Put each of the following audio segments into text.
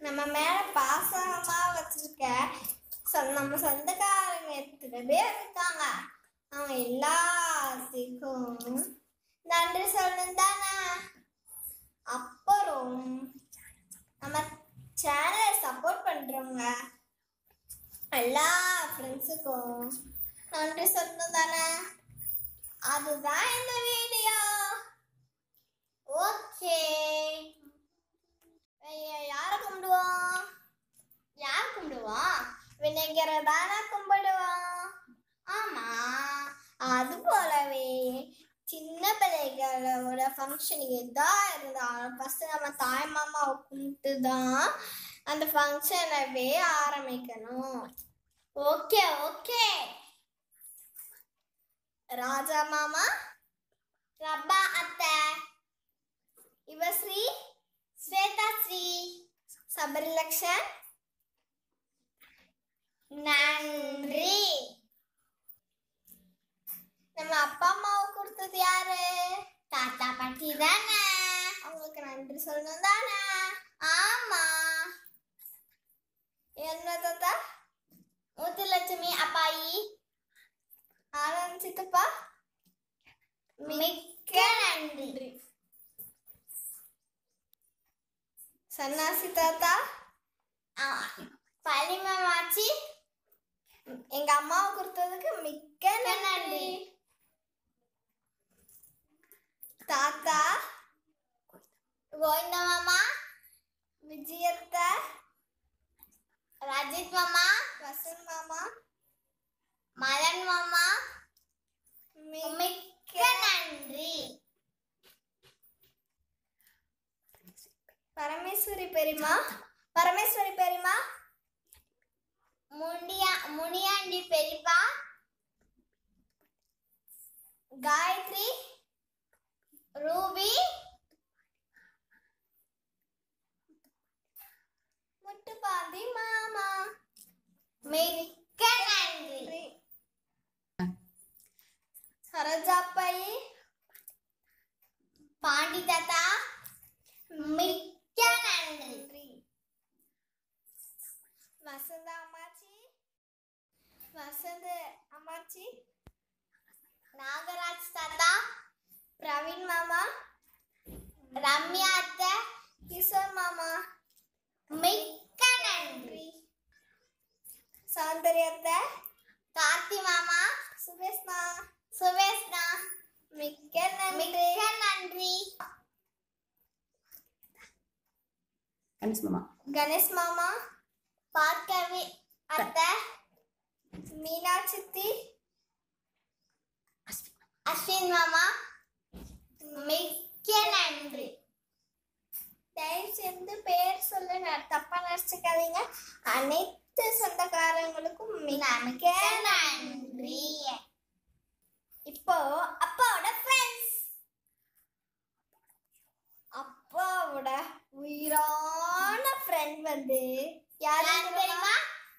நம்ம மேல பாசமா வச்சிருக்க சொ- நம்ம சொந்தக்காரங்க எத்தனை பேர் இருக்காங்க அவங்க எல்லாத்துக்கும் நன்றி சொல்லணும் தானே அப்புறம் நம்ம சேனலை சப்போர்ட் பண்றவங்க எல்லா ஃப்ரெண்ட்ஸுக்கும் நன்றி சொல்லணும் தானே அதுதான் இந்த வீடியோ ஓகே யாரை கும்பிடுவோம் யார் கும்பிடுவோம் விநாயகரை தானே கும்பிடுவோம் ஆமா அது போலவே சின்ன பிள்ளைகளோட ஃபங்க்ஷன் எதா இருந்தாலும் ஃபர்ஸ்ட் நம்ம தாய் மாமாவை கும்பிட்டு தான் அந்த ஃபங்க்ஷனவே ஆரம்பிக்கணும் ஓகே ஓகே ராஜா மாமா ரப்பா அத்தை இவஸ்ரீ ஸ்வேதா ஸ்ரீ சபரிலக்ஷன் நன்றி நம்ம அப்பா அம்மாவை கொடுத்தது யாரு தாத்தா பாட்டி தானே அவங்களுக்கு நன்றி சொல்லணும் தானே ஆமா என்ன தாத்தா முத்துலட்சுமி அப்பாயி ஆனந்த் சித்தப்பா மிக்க நன்றி சன்னாசி தாத்தா பழிமாச்சி எங்க அம்மாவை கொடுத்ததுக்கு மிக்க நன்றி தாத்தா கோவிந்த மாமா விஜயத்த ரஜித் மாமா வசந்த் மாமா மலன் மாமா மிக்க நன்றி பரமேஸ்வரி பெரியமா பரமேஸ்வரி பெரியமா முண்டியா முனியாண்டி பெரியப்பா காயத்ரி ரூபி முட்டுப்பாண்டி மாமா மிக்க நன்றி சரோஜாப்பை பாண்டி தாத்தா மிக்க நன்றி வசந்த அம்மாச்சி வசந்த அம்மாச்சி நாகராஜ் தாத்தா பிரவீன் மாமா ரம்யா அத்தை கிஷோர் மாமா மிக்க நன்றி சௌந்தர்யத்தை கார்த்தி மாமா சுபேஷ்னா சுபேஷ்னா மிக்க நன்றி மிக்க நன்றி கணேஷ் மாமா கணேஷ் மாமா பார்க்கவி அத்தை மீனா சித்தி அஸ்வின் மாமா மிக்க நன்றி தயவு செஞ்சு பேர் சொல்ல நான் தப்பா நினைச்சுக்காதீங்க அனைத்து சொந்தக்காரங்களுக்கும் மிக்க நன்றி இப்போ அப்பாவோட ஃப்ரெண்ட்ஸ் அப்பாவோட உயிரான ஃப்ரெண்ட் வந்து யாரு தெரியுமா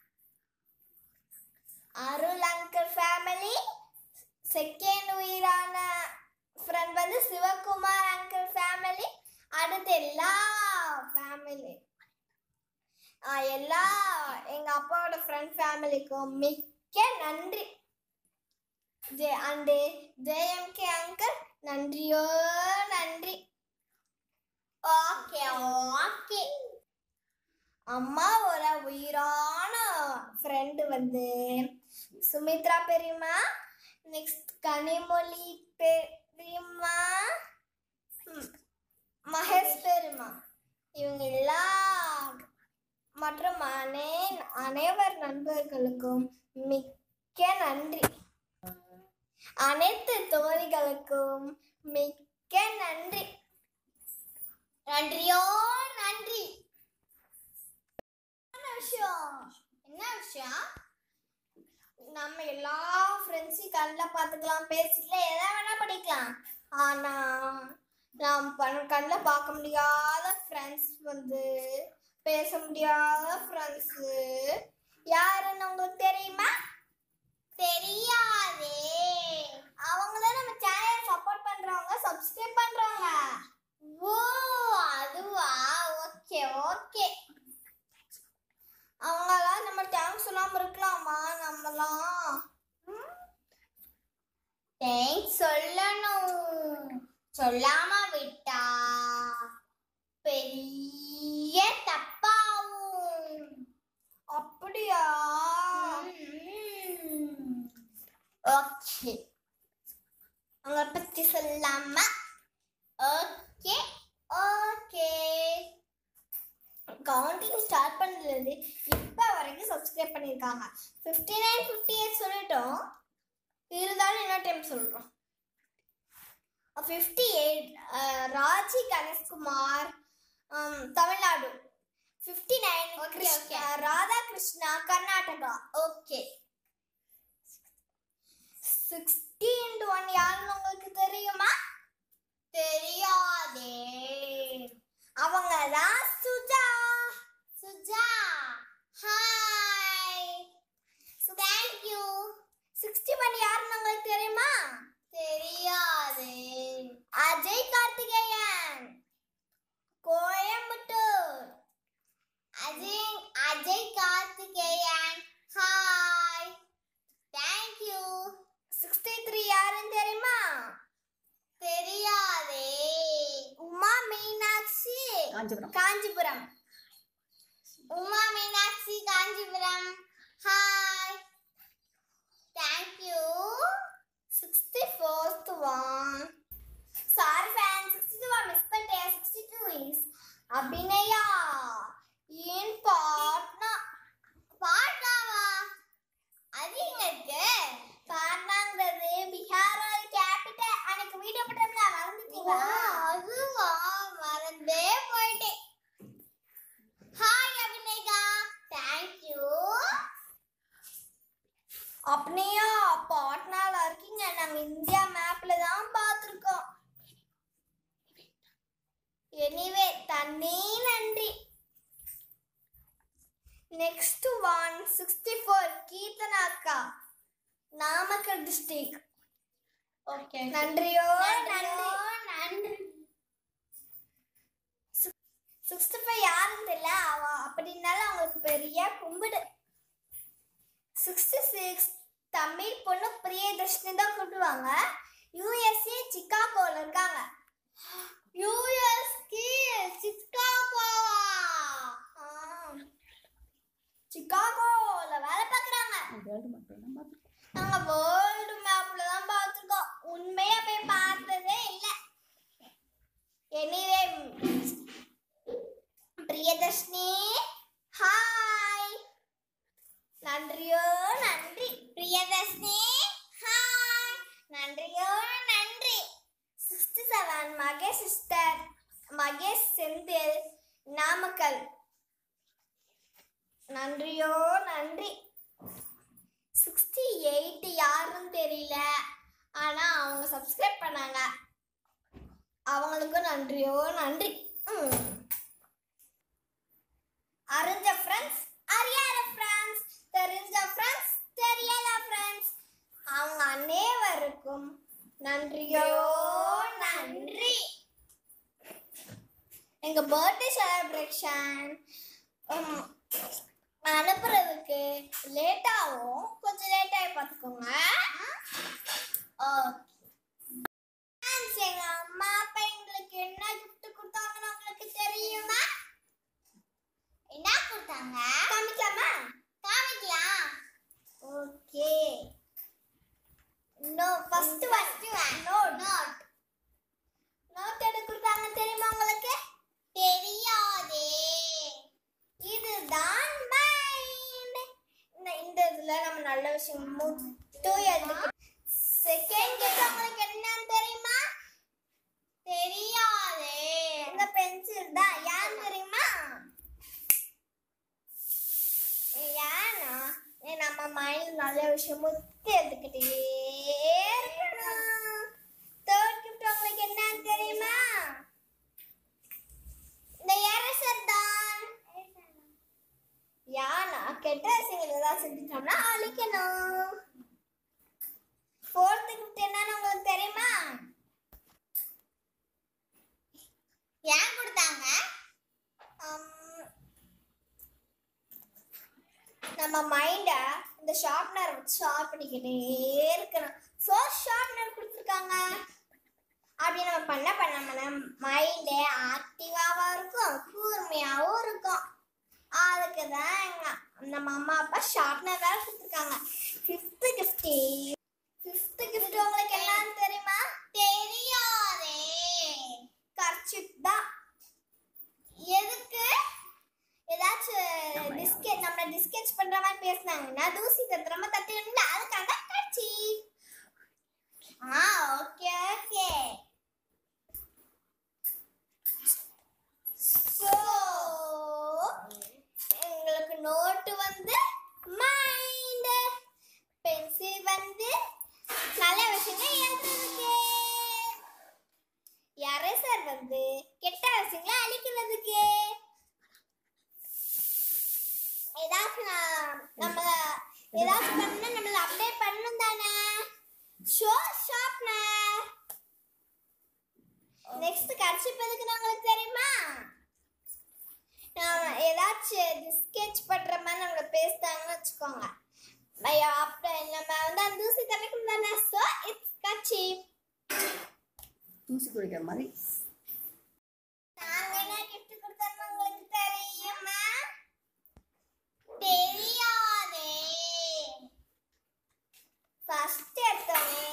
அருள் அங்கிள் ஃபேமிலி செகண்ட் உயிரான ஃப்ரெண்ட் வந்து சிவகுமார் அங்கிள் ஃபேமிலி அடுத்து எல்லா ஃபேமிலி எல்லா எங்க அப்பாவோட ஃப்ரெண்ட் ஃபேமிலிக்கும் மிக்க நன்றி ஜே அண்டு ஜேஎம்கே அங்கிள் நன்றியோ நன்றி ஓகே ஓகே அம்மாவோட உயிரான ஃப்ரெண்டு வந்து சுமித்ரா பெரியம்மா நெக்ஸ்ட் கனிமொழி பெரியம்மா ம், மகேஷ் பெரியம்மா இவங்க எல்லாம் மற்றும் அனே அனைவர் நண்பர்களுக்கும் மிக்க நன்றி அனைத்து தோழிகளுக்கும் மிக்க நன்றி நன்றியோ நன்றி என்ன விஷயம் என்ன விஷயம் நம்ம எல்லா ஃப்ரெண்ட்ஸையும் கண்ணில் பார்த்துக்கலாம் பேசிக்கலாம் எதை வேணா படிக்கலாம் ஆனா நாம் பண்ண கண்ணில் பார்க்க முடியாத ஃப்ரெண்ட்ஸ் வந்து பேச முடியாத ஃப்ரெண்ட்ஸு யாருன்னு உங்களுக்கு தெரியுமா தெரியாதே அவங்க தான் நம்ம சேனலை சப்போர்ட் பண்றவங்க சப்ஸ்கிரைப் பண்றவங்க ஓ அதுவா ஓகே ஓகே சொல்லணும் சொல்லாம விட்டா பெரிய தப்பாவும் அப்படியா ஓகே உங்களை பத்தி சொல்லாம ஓகே ஓகே கவுண்டிங் ஸ்டார்ட் பண்ணதுலேருந்து இப்போ வரைக்கும் சப்ஸ்கிரைப் பண்ணியிருக்காங்க ஃபிஃப்டி நைன் ஃபிஃப்டி எயிட் சொல்லிட்டோம் இருந்தாலும் இன்னொரு டைம் சொல்கிறோம் fifty eight Raji Ganeshkumar um, Tamil Nadu fifty nine Radhakrishna Karnataka okay sixty into one யாருன்னு உங்களுக்கு தெரியுமா தெரியாதே அவங்க தான் Suja Suja hi thank you sixty one யாருன்னு உங்களுக்கு தெரியுமா தெரியாது Ajay Karthikeyan Coimbatore Ajay Ajay Karthikeyan hi thank you sixty three யாருன்னு தெரியுமா தெரியாதே Uma Meenakshi Kanchipuram Kanchipuram Uma Meenakshi Kanchipuram hi thank you sixty fourth one sorry fan sixty two miss பண்ணிட்டேன் சிக்ஸ்டி டூ இஸ் அபிநயா ஏன் பாட்னா பாட்னாவா அது எங்க இருக்கு பாட்னாங்கிறது பீகாரோட கேபிட்டல் அன்னைக்கு வீடியோ போட்டோம்ல மறந்துட்டீங்களா அதுவா மறந்தே போயிட்டேன் ஹாய் அபிநேகா தேங்க் யூ அப்படியா பாட்னால இருக்கீங்க நாங்க இந்தியா மேப்ல தான் பார்த்துருக்கோம் எனிவே தண்ணி நன்றி next one sixty four Keerthana அக்கா நாமக்கல் டிஸ்ட்ரிக்ட் ஓகே நன்றியோ நன்றி நன்றி சிக்ஸ்டி ஃபைவ் யாருன்னு தெரியல அவ அப்படின்னாலும் அவங்களுக்கு பெரிய கும்பிடு சிக்ஸ்டி சிக்ஸ் தமிழ் பொண்ணு பிரியதர்ஷினி தான் கூப்பிடுவாங்க யூஎஸ்ஏ சிக்காகோல இருக்காங்க யூஎஸ்கே சிக்காகோவா சிக்காகோல வேலை பார்க்குறாங்க வேர்ல்டு மட்டும் தான் பார்த்துருக்கோம் நாங்க வேர்ல்டு மேப்ல தான் பார்த்துருக்கோம் உண்மையா போய் பார்த்ததே இல்ல எனிவே பிரியதர்ஷினி ஹாய் நன்றியோ நன்றி பிரியதர்ஷினி ஹாய் நன்றியோ நன்றி sixty seven Mahesh sister Mahesh Senthil Namakkal நன்றியோ நன்றி சிக்ஸ்டி எயிட் யாருன்னு தெரியல ஆனா அவங்க சப்ஸ்கிரைப் பண்ணாங்க அவங்களுக்கும் நன்றியோ நன்றி ம். அறிஞ்ச ஃப்ரெண்ட்ஸ் அறியாத ஃப்ரெண்ட்ஸ் தெரிஞ்ச ஃப்ரெண்ட்ஸ் தெரியாத ஃப்ரெண்ட்ஸ் அவங்க அனைவருக்கும் நன்றியோ நன்றி எங்க பர்த்டே செலிப்ரேஷன் அனுப்புறதுக்கு லேட் ஆகும் கொஞ்சம் லேட் ஆகி பார்த்துக்கோங்க ஓகே எங்க அம்மா அப்பா எங்களுக்கு என்ன gift கொடுத்தாங்கன்னு உங்களுக்கு தெரியுமா என்ன கொடுத்தாங்க காமிக்கலாமா காமிக்கலாம் okay no first first note note note எது கொடுத்தாங்க தெரியுமா உங்களுக்கு தெரியாதே இதுதான் மைண்ட் இந்த இந்த இதுல நம்ம நல்ல விஷயம் மட்டும் எழுதிக்கணும் செகண்ட் கேட் உங்களுக்கு என்னன்னு தெரியுமா தெரியாதே இந்த பென்சில் தான் ஏன் தெரியுமா ஏன்னா ஏ, நம்ம மைண்ட் நல்ல விஷயம் முத்தி எடுத்துக்கிட்டே இருக்கணும் தேர்ட் கிஃப்ட் உங்களுக்கு என்னன்னு தெரியுமா இந்த எரசர் தான் யானா கெட்ட விஷயங்கள் ஏதாவது செஞ்சுட்டோம்னா அழிக்கணும் ஃபோர்த் கிஃப்ட் என்னன்னு உங்களுக்கு தெரியுமா ஏன் கொடுத்தாங்க நம்ம மைண்டை இந்த ஷார்ப்னர் வச்சு ஷார்ப் பண்ணிக்கிட்டே இருக்கணும் ஸோ ஷார்ப்னர் கொடுத்துருக்காங்க கொடுத்துருக்காங்க அப்படி நம்ம பண்ண பண்ண பண்ண மைண்டு ஆக்டிவாகவும் இருக்கும் கூர்மையாகவும் இருக்கும் அதுக்கு தான் எங்க நம்ம அம்மா அப்பா ஷார்ப்னர் வேற கொடுத்துருக்காங்க ஃபிஃப்த் கிஃப்ட் ஃபிஃப்த் கிஃப்ட் உங்களுக்கு என்னன்னு தெரியுமா தெரியாதே கர்ச்சிப் தான் எதுக்கு ஏதாச்சும் டிஸ்கெட் நம்ம டிஸ்கெட்ச் பண்ற மாதிரி பேசுனாங்கன்னா தூசி தத்துறமா தட்டிடணும்ல அதுக்காக கட்சி ஆ ஓகே ஓகே ஸோ எங்களுக்கு நோட்டு வந்து மைண்ட் பென்சில் வந்து நல்ல விஷயங்கள் எழுதுறதுக்கு எரேசர் வந்து கெட்ட விஷயங்களை அழிக்கிறதுக்கு ஏதாச்சும் நான் நம்மள ஏதாச்சும் பண்ணா நம்மள அப்டேட் பண்ணணும் தானே ஷோ ஷார்ப்னர் நெக்ஸ்ட் கர்ச்சிப் எதுக்கு உங்களுக்கு தெரியுமா நாம ஏதாச்சும் ஸ்கெட்ச் பண்ற மாதிரி நம்மள பேசுறாங்கன்னு வச்சுக்கோங்க ஐயா, அப்ப நம்ம வந்து அந்த தூசி தணிக்கும் தானே ஸோ இட்ஸ் கர்ச்சிப் தூசி குடிக்கிற மாதிரி நாங்க என்ன கிஃப்ட் கொடுத்தோம்னு உங்களுக்கு தெரியுமா தெரியாதே ஃபர்ஸ்ட் எடுத்தோமே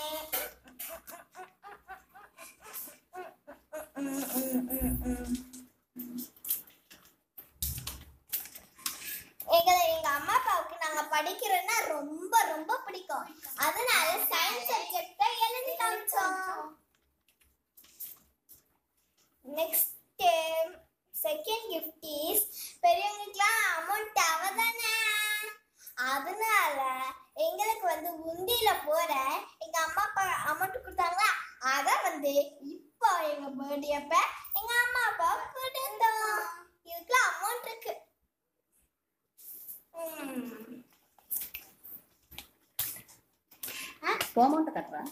எங்களை எங்க அம்மா அப்பாவுக்கு நாங்க படிக்கிறோம்னா ரொம்ப ரொம்ப பிடிக்கும் அதனால சயின்ஸ் சப்ஜெக்ட எழுதி காமிச்சோம் நெக்ஸ்ட் செகண்ட் கிஃப்ட் இஸ் பெரியவங்களுக்குலாம் அமௌண்ட் தேவைதானே அதனால எங்களுக்கு வந்து உண்டியில போற எங்க அம்மா அப்பா அமௌண்ட் கொடுத்தாங்களா அத வந்து இப்போ எங்க பர்த்டே அப்ப எங்க அம்மா அப்பா கொடுத்தோம் இதுக்குலாம் அமௌண்ட் இருக்கு ம். போமாட்ட கட்டுறேன்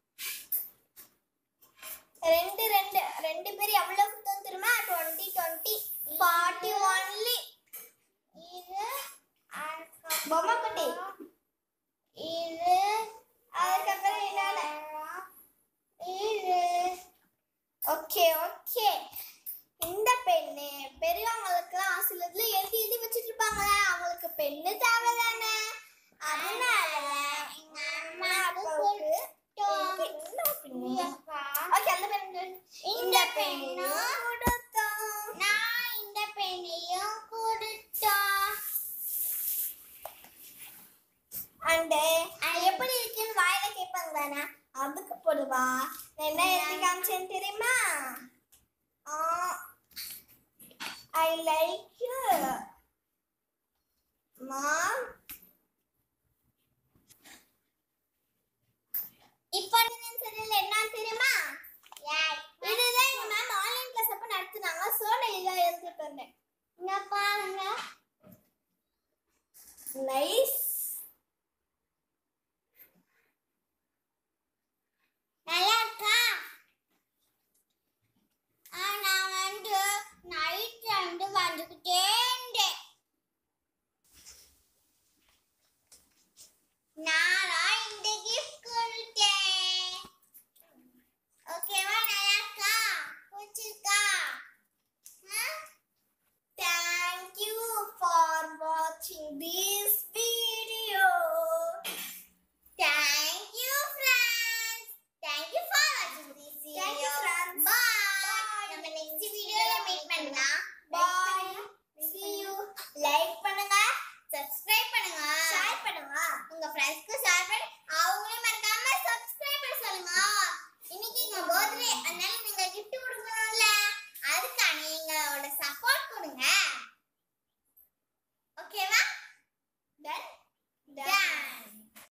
ரெண்டு ரெண்டு ரெண்டு பேர் எவ்வளவு கொடுத்தோம் தெரியுமா டுவெண்ட்டி டுவெண்ட்டி ஃபார்ட்டி ஒன்லி இது பொம்மை குட்டி இது அதுக்கப்புறம் என்னால இது ஓகே ஓகே இந்த பெண்ணு பெரியவங்களுக்குலாம் சிலதுல எழுதி எழுதி வச்சுட்டு இருப்பாங்க அவங்களுக்கு பெண்ணு தேவைதானே அதனால எங்க அம்மா அப்பாவுக்கு இன்னொரு பெண்ணு ஓகே அந்த பெண்ணு இந்த பெண்ணும் கொடுத்தோம் நான் இந்த பெண்ணையும் கொடுத்தோம் அண்ட் எப்படி இருக்குன்னு வாயில கேட்பாங்க தானே அதுக்கு போடுவா நான் என்ன எழுதி காமிச்சேன்னு தெரியுமா ஐ லைக் யூ மாம்